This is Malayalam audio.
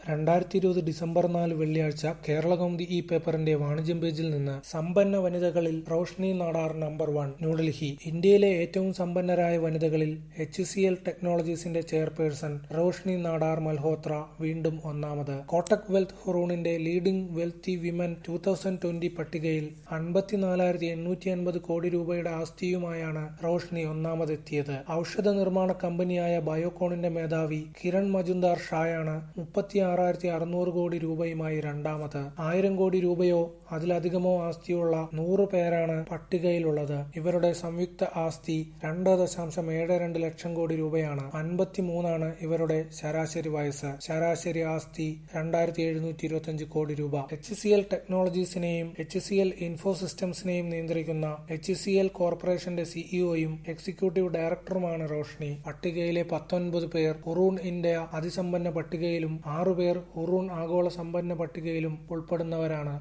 രണ്ടായിരത്തി ഇരുപത് ഡിസംബർ നാല് വെള്ളിയാഴ്ച കേരളകൗമുദി ഈ പേപ്പറിന്റെ വാണിജ്യം പേജിൽ നിന്ന് സമ്പന്ന വനിതകളിൽ റോഷ്നി നാടാർ നമ്പർ വൺ ന്യൂഡൽഹി ഇന്ത്യയിലെ ഏറ്റവും സമ്പന്നരായ വനിതകളിൽ എച്ച് സി എൽ ടെക്നോളജീസിന്റെ ചെയർപേഴ്സൺ റോഷ്നി നാടാർ മൽഹോത്ര വീണ്ടും ഒന്നാമത് കോട്ടക് വെൽത്ത് ഹൊറൂണിന്റെ leading wealthy women two thousand twenty പട്ടികയിൽ അൻപത്തിനാലായിരത്തി എണ്ണൂറ്റി അൻപത് കോടി രൂപയുടെ ആസ്തിയുമായാണ് റോഷ്നി ഒന്നാമതെത്തിയത് ഔഷധ നിർമ്മാണ കമ്പനിയായ ബയോകോണിന്റെ മേധാവി കിരൺ മജുംദാർ ഷായാണ് മുപ്പത്തിയാറായിരത്തി അറുന്നൂറ് കോടി രൂപയുമായി രണ്ടാമത് ആയിരം കോടി രൂപയോ അതിലധികമോ ആസ്തിയുള്ള നൂറ് പേരാണ് പട്ടികയിലുള്ളത് ഇവരുടെ സംയുക്ത ആസ്തി രണ്ട് ദശാംശം ഏഴ് രണ്ട് ലക്ഷം കോടി രൂപയാണ് അൻപത്തിമൂന്നാണ് ഇവരുടെ ശരാശരി വയസ്സ് ശരാശരി ആസ്തി രണ്ടായിരത്തി എഴുന്നൂറ്റി ഇരുപത്തിയഞ്ച് കോടി രൂപ എച്ച് സി എൽ ടെക്നോളജീസിനെയും എച്ച് സി എൽ ഇൻഫോ സിസ്റ്റംസിനെയും നിയന്ത്രിക്കുന്ന എച്ച് സി എൽ കോർപ്പറേഷന്റെ സിഇഒയും എക്സിക്യൂട്ടീവ് ഡയറക്ടറുമാണ് റോഷ്നി പട്ടികയിലെ പത്തൊൻപത് പേർ ഹുറൂൺ ഇന്ത്യ അതിസമ്പന്ന പട്ടികയിലും ആറുപേർ ഹുറൂൺ ആഗോള സമ്പന്ന പട്ടികയിലും ഉൾപ്പെടുന്നവരാണ്